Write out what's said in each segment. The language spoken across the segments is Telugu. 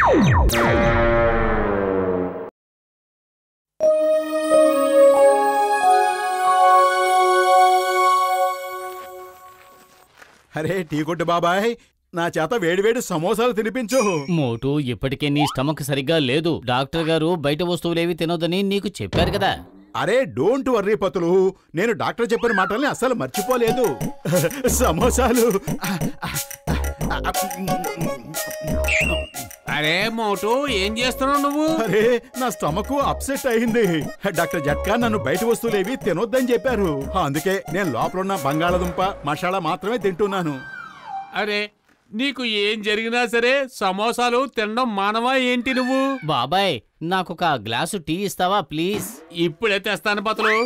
అరే టీ కొట్టు బాబాయ్ నా చేత వేడివేడి సమోసాలు తినిపించు మోటు ఇప్పటికే నీ స్టమక్ సరిగ్గా లేదు డాక్టర్ గారు బయట వస్తువులేవి తినొద్దని నీకు చెప్పారు కదా అరే డోంట్ వర్రీ పతులు నేను డాక్టర్ చెప్పిన మాటల్ని అస్సలు మర్చిపోలేదు సమోసాలు అరే మోటు ఏం చేస్తున్నావు నువ్వు అరే నా స్టమక్ అప్సెట్ అయింది డాక్టర్ జట్కా నన్ను బయట వస్తువులేవి తినొద్దని చెప్పారు అందుకే నేను లోపల ఉన్న బంగాళదుంప మసాలా మాత్రమే తింటున్నాను అరే నీకు ఏం జరిగినా సరే సమోసాలు తినడం మానవా ఏంటి నువ్వు బాబాయ్ నాకు ఒక గ్లాసు టీ ఇస్తావా ప్లీజ్ ఇప్పుడే తెస్తాను పతులు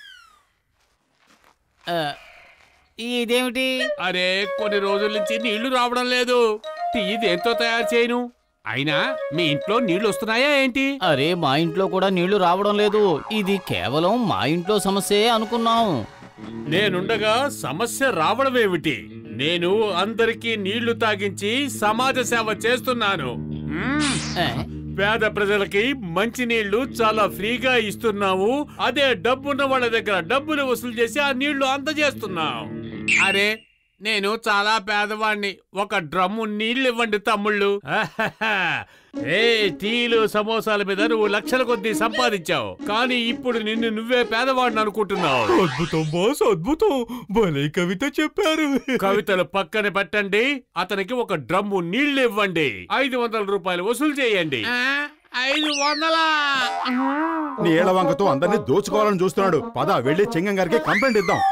ఆ, ఇదేమిటి అరే కొన్ని రోజుల నుంచి నీళ్లు రావడం లేదు టీ దేంతో తయారు చేయను అయినా మీ ఇంట్లో నీళ్లు వస్తున్నాయా ఏంటి అరే మా ఇంట్లో కూడా నీళ్లు రావడం లేదు ఇది కేవలం మా ఇంట్లో సమస్యే అనుకున్నాం నేనుండగా సమస్య రావడమేమిటి నేను అందరికీ నీళ్లు తాగించి సమాజ సేవ చేస్తున్నాను మ్మ్. ఏ, పేద ప్రజలకి మంచి నీళ్లు చాలా ఫ్రీగా ఇస్తున్నాము అదే డబ్బున్న వాళ్ళ దగ్గర డబ్బులు వసూలు చేసి ఆ నీళ్లు అందజేస్తున్నాం అరే నేను చాలా పేదవాణ్ణి ఒక డ్రమ్ము నీళ్ళు ఇవ్వండి తమ్ముళ్ళు ఏ టీలు సమోసాల మీద నువ్వు లక్షల కొద్దీ సంపాదించావు కానీ ఇప్పుడు నిన్ను నువ్వే పేదవాడిని అనుకుంటున్నావు అద్భుతం బాస్ అద్భుతం భలే కవిత చెప్పారు కవితలు పక్కన పెట్టండి అతనికి ఒక డ్రమ్ము నీళ్లు ఇవ్వండి ఐదు వందల రూపాయలు వసూలు చేయండి ఐదు వందలా నీళ్ల వంకతో అందరినీ దోచుకోవాలని చూస్తున్నాడు పద వెళ్ళి చింగం గారికి కంప్లైంట్ ఇద్దాం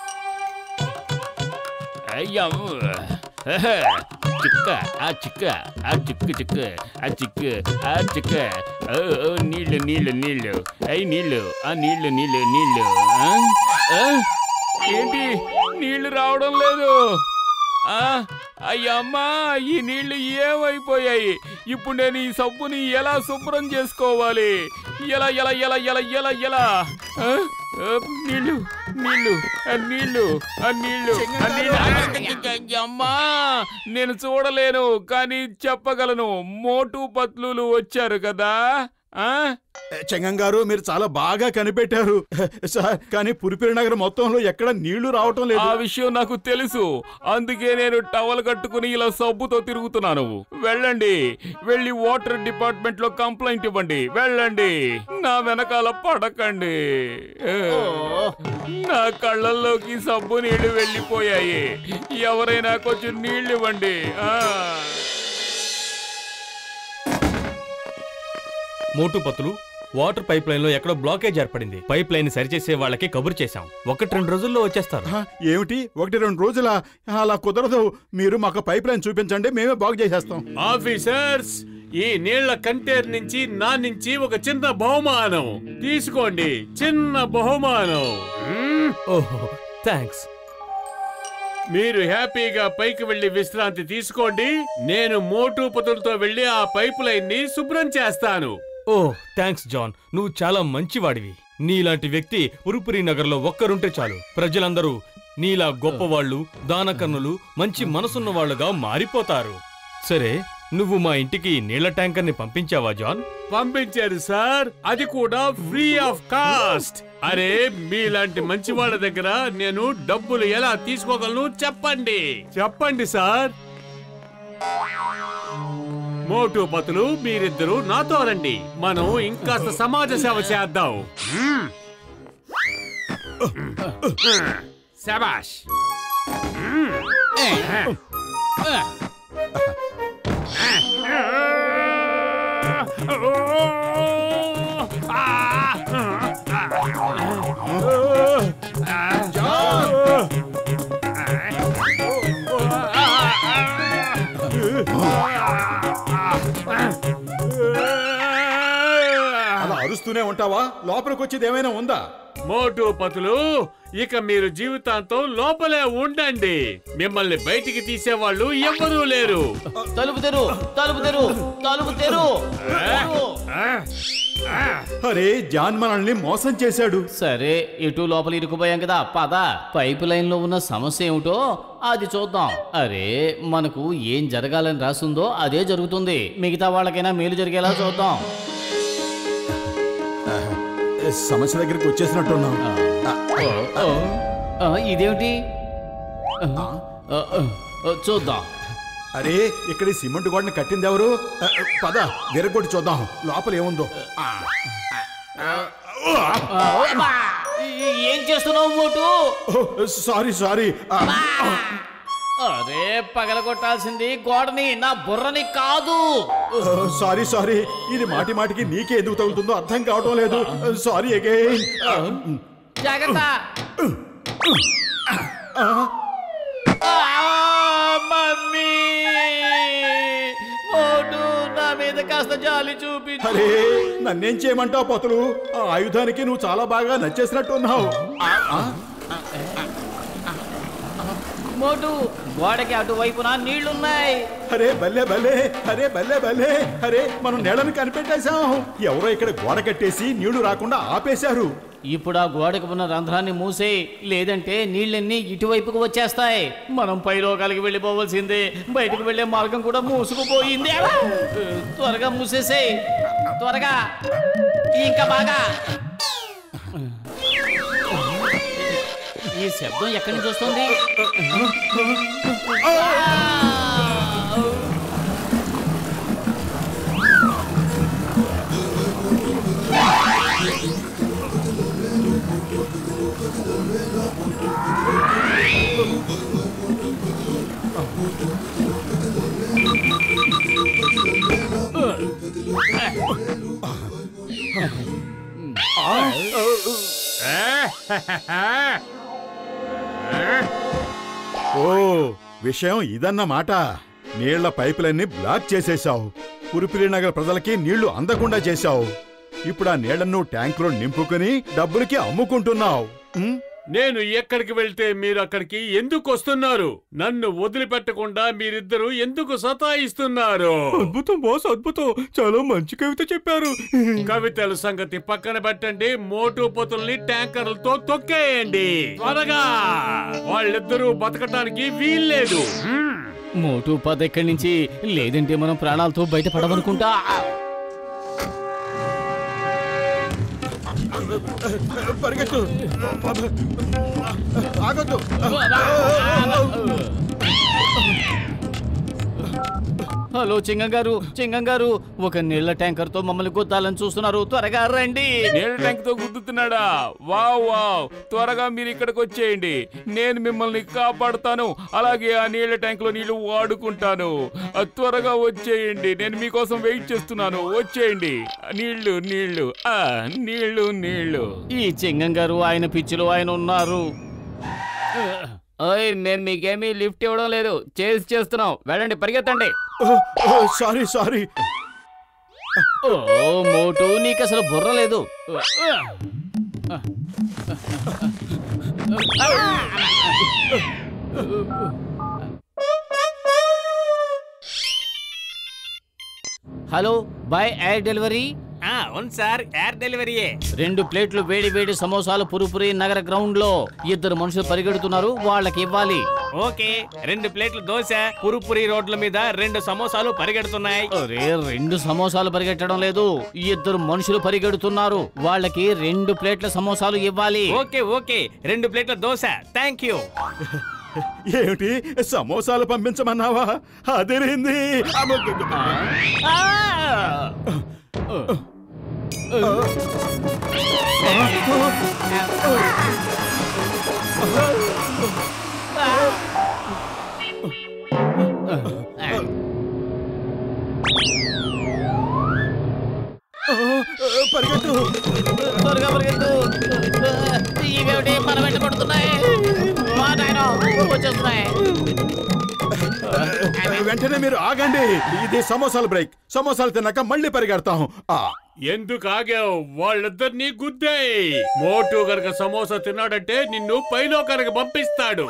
అయ్యా చిక్క ఆ చిక్క ఆ చిక్కు చిక్కు ఆ చిక్కు ఆ చిక్క ఓ, ఓ, నీళ్ళు నీళ్ళు నీళ్ళు అయ్యి నీళ్ళు ఆ నీళ్ళు నీళ్ళు నీళ్ళు ఆ? ఆ? ఏంటి నీళ్లు రావడం లేదు ఆ అయ్యమ్మా ఈ నీళ్లు ఏమైపోయాయి ఇప్పుడు నేను ఈ సబ్బుని ఎలా శుభ్రం చేసుకోవాలి ఎలా ఎలా ఎలా ఎలా ఎలా ఎలా ఆ? ఆ, నీళ్లు నీళ్లు ఆ నీళ్లు ఆ నీళ్లు ఆ నీళ్లు అమ్మా నేను చూడలేను కానీ చెప్పగలను మోటు పత్లులు వచ్చారు కదా ఆ చెంగం గారు మీరు చాలా బాగా కనిపెట్టారు సార్ కానీ పురిపిరి నగర్ మొత్తంలో ఎక్కడ నీళ్లు రావటం ఆ లేదు విషయం నాకు తెలుసు అందుకే నేను టవల్ కట్టుకుని ఇలా సబ్బుతో తిరుగుతున్నాను వెళ్ళండి వెళ్ళి వాటర్ డిపార్ట్మెంట్ లో కంప్లైంట్ ఇవ్వండి వెళ్ళండి నా వెనకాల పడకండి నా కళ్ళల్లోకి సబ్బు నీళ్లు వెళ్ళిపోయాయి ఎవరైనా కొంచెం నీళ్లు ఇవ్వండి ఆ. Motu Patlu water pipeline లో ఎక్కడో బ్లాకేజ్ ఏర్పడింది పైప్ లైన్ సరిచేసే వాళ్ళకి కబురు చేశాం ఒకటి రెండు రోజుల్లో వచ్చేస్తారు ఆ, ఏమిటి ఒకటి రెండు రోజుల అలా కుదరదు మీరు మాకు పైప్ లైన్ చూపించండి మేమే బాగు చేసేస్తాం ఆఫీసర్స్ ఈ నీళ్ల కంటైనర్ నుంచి నా నుంచి ఒక చిన్న బహుమానం తీసుకోండి చిన్న బహుమానం మ్మ్. ఓహో థ్యాంక్స్ మీరు హ్యాపీగా పైకి వెళ్లి విశ్రాంతి తీసుకోండి నేను మోటు పతులతో వెళ్లి ఆ పైప్ లైన్ ని శుభ్రం చేస్తాను ఓ థ్యాంక్స్ జాన్ నువ్వు చాలా మంచివాడివి నీలాంటి వ్యక్తి ఉరుపురి నగర్లో ఒక్కరుంటే చాలు ప్రజలందరూ నీలా గొప్పవాళ్ళు దానకన్నులు మంచి మనసున్న వాళ్ళుగా మారిపోతారు సరే నువ్వు మా ఇంటికి నీళ్ల ట్యాంకర్ని పంపించావా జాన్ పంపించారు సార్ అది కూడా ఫ్రీ ఆఫ్ కాస్ట్ అరే మీలాంటి మంచి వాళ్ళ దగ్గర నేను డబ్బులు ఎలా తీసుకోగలను చెప్పండి చెప్పండి సార్ మోటు పతులు మీరిద్దరూ నాతో రండి మనం ఇంకాస్త సమాజ సేవ చేద్దాం మ్మ్. శబాష్ మ్మ్. అలా అరుస్తూనే ఉంటావా లోపలికి వచ్చేది ఏమైనా ఉందా మోటు పతులు ఇక మీరు జీవితాంతం లోపలే ఉండండి మిమ్మల్ని బయటికి తీసేవాళ్ళు ఎవ్వరూ లేరు తలుపు తెరు తలుపు తెరు తలుపు తెరు తెరు. అరే జాన్ మనల్ని మోసం చేశాడు సరే ఇటు లోపల ఇరుకుపోయాం కదా పద పైప్ లైన్ లో ఉన్న సమస్య ఏమిటో అది చూద్దాం అరే మనకు ఏం జరగాలని రాసిందో అదే జరుగుతుంది మిగతా వాళ్ళకైనా మేలు జరిగేలా చూద్దాం ఏ, సమస్య దగ్గరికి వచ్చేసినట్టున్నాం ఓ, ఓ, ఆ, ఇదేమిటి ఆ, ఆ, ఆ, చూద్దాం అరే ఇక్కడ ఈ సిమెంట్ గోడని కట్టింది ఎవరు ఆ, పద విరగొట్టి చూద్దాం లోపల ఏముందో ఆ, ఆ, అబ్బా! ఈ- ఏం చేస్తున్నావు మోటు ఓ, సారీ సారీ ఆ, అరే పగలగొట్టాల్సింది గోడని నా బుర్రని కాదు సారీ సారీ ఇది మాటి మాటికి నీకే ఎందుకు తగులుతుందో అర్థం కావడం లేదు సారీ అగైన్ జాగ్రత్త ఆ, మమ్మీ మోటు నా మీద కాస్త జాలి చూపించు అరే నన్నేం చేయమంటావు పొతులు ఆ ఆయుధానికి నువ్వు చాలా బాగా నచ్చేసినట్టున్నావు ఆ, ఆ, మోటు గోడకి అటువైపున నీళ్లున్నాయి అరే బల్లే బల్లే అరే బల్లే బల్లే అరే మనం నీళ్ళని కనిపెట్టేశాం ఎవరో ఇక్కడ గోడ కట్టేసి నీళ్లు రాకుండా ఆపేశారు ఇప్పుడు ఆ గోడకు ఉన్న రంధ్రాన్ని మూసేయి లేదంటే నీళ్ళన్నీ ఇటువైపుకు వచ్చేస్తాయి మనం పైలోకాలకి వెళ్ళిపోవలసిందే బయటకు వెళ్ళే మార్గం కూడా మూసుకుపోయింది అలా! త్వరగా మూసేసేయి త్వరగా ఇంకా బాగా ఈ శబ్దం ఎక్కడి నుంచి వస్తుంది ఓ విషయం ఇదన్నమాట నీళ్ల పైపులన్నీ బ్లాక్ చేసేశావు పురిపిరి నగర్ ప్రజలకి నీళ్లు అందకుండా చేశావు ఇప్పుడు ఆ నీళ్లను ట్యాంకులో నింపుకుని డబ్బులకి అమ్ముకుంటున్నావు ఉమ్? నేను ఎక్కడికి వెళ్తే మీరు అక్కడికి ఎందుకు వస్తున్నారు నన్ను వదిలిపెట్టకుండా మీరిద్దరూ ఎందుకు సతాయిస్తున్నారు అద్భుతం బాస్ అద్భుతం చాలా మంచి కవిత చెప్పారు కవితల సంగతి పక్కన పెట్టండి మోటు పొతుల్ని ట్యాంకర్లతో తొక్కేయండి త్వరగా వాళ్ళిద్దరూ బతకటానికి వీల్లేదు హ్మ్. మోటు పద ఎక్కడి నుంచి లేదంటే మనం ప్రాణాలతో బయటపడమనుకుంటా పరిగెత్తు ఆగొద్దు హలో చింగం గారు చింగం గారు ఒక నీళ్ల ట్యాంకర్ తో మమ్మల్ని గుద్దాలని చూస్తున్నారు త్వరగా రండి నీళ్ళ ట్యాంక్ తో గుద్దుతున్నాడా వావ్ వావ్ త్వరగా మీరు ఇక్కడికి వచ్చేయండి నేను మిమ్మల్ని కాపాడుతాను అలాగే ఆ నీళ్ళ ట్యాంక్ లో నీళ్లు వాడుకుంటాను ఆ, త్వరగా వచ్చేయండి నేను మీకోసం వెయిట్ చేస్తున్నాను వచ్చేయండి నీళ్లు నీళ్లు ఆ నీళ్లు నీళ్లు ఈ చింగం గారు ఆయన పిచ్చిలో ఆయన ఉన్నారు ఓయ్ నేను మీకేమీ లిఫ్ట్ ఇవ్వడం లేదు చేసి చేస్తున్నాం వెళ్ళండి పరిగెత్తండి సారీ సారీ ఓ మోటు నీకు అసలు బుర్ర లేదు హలో బాయ్ ఎయిర్ డెలివరీ అవును సార్ ఎయిర్ డెలివరీయే రెండు ప్లేట్లు వేడి వేడి సమోసాలు పురుపురి నగర గ్రౌండ్ లో ఇద్దరు మనుషులు పరిగెడుతున్నారు వాళ్ళకి ఇవ్వాలి ఓకే రెండు ప్లేట్ల దోశ పురుపురి రోడ్ల మీద రెండు సమోసాలు పరిగెడుతున్నాయి అరే రెండు సమోసాలు పరిగెట్టడం లేదు ఇద్దరు మనుషులు పరిగెడుతున్నారు వాళ్ళకి రెండు ప్లేట్ల సమోసాలు ఇవ్వాలి ఓకే ఓకే రెండు ప్లేట్ల దోశ థ్యాంక్ యూ ఏమిటి సమోసాలు పంపించమన్నావా అదిరింది ఆ! పరిగెత్తు త్వరగా పరిగెత్తు ఇవేమిటి మన వెంట పడుతున్నాయి మా నాయన వచ్చేస్తున్నాయి వెంటనే మీరు ఆగండి ఇది సమోసాల బ్రేక్ సమోసాలు తిన్నాక మళ్ళీ పరిగెడతాం ఆ, ఎందుకు ఆగావు వాళ్ళిద్దరినీ గుద్దాయి మోటు గనక సమోసా తిన్నాడంటే నిన్ను పైలోకానికి పంపిస్తాడు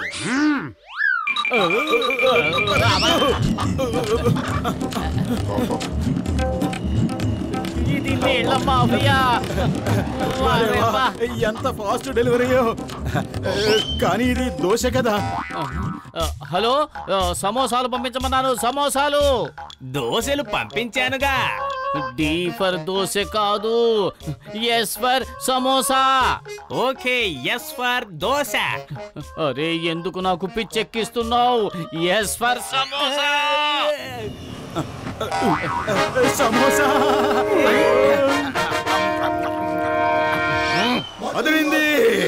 ఇది నీళ్ళ మాఫియా వారే వా. ఎంత ఫాస్ట్ డెలివరీయో కానీ ఇది దోశ కదా ఆ, హలో ఆ, సమోసాలు పంపించమన్నాను సమోసాలు దోశలు పంపించానుగా డి ఫర్ దోశ కాదు S for samosa okay S for dosa అరే ఎందుకు నాకు పిచ్చెక్కిస్తున్నావు ఎస్ ఫర్ సమోసా సమోసా అదిరింది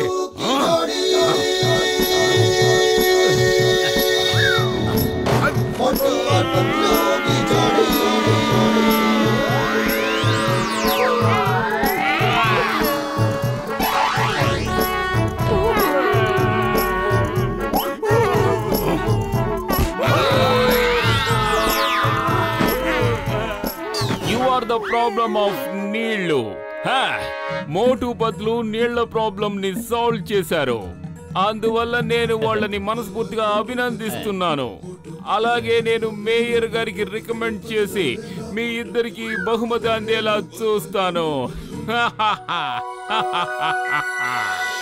you are the problem of నీళ్లు హా, మోటు బదులు నీళ్ల ప్రాబ్లం ని సాల్వ్ చేశారు అందువల్ల నేను వాళ్ళని మనస్ఫూర్తిగా అభినందిస్తున్నాను అలాగే నేను మేయర్ గారికి రికమెండ్ చేసి మీ ఇద్దరికి బహుమతి అందేలా చూస్తాను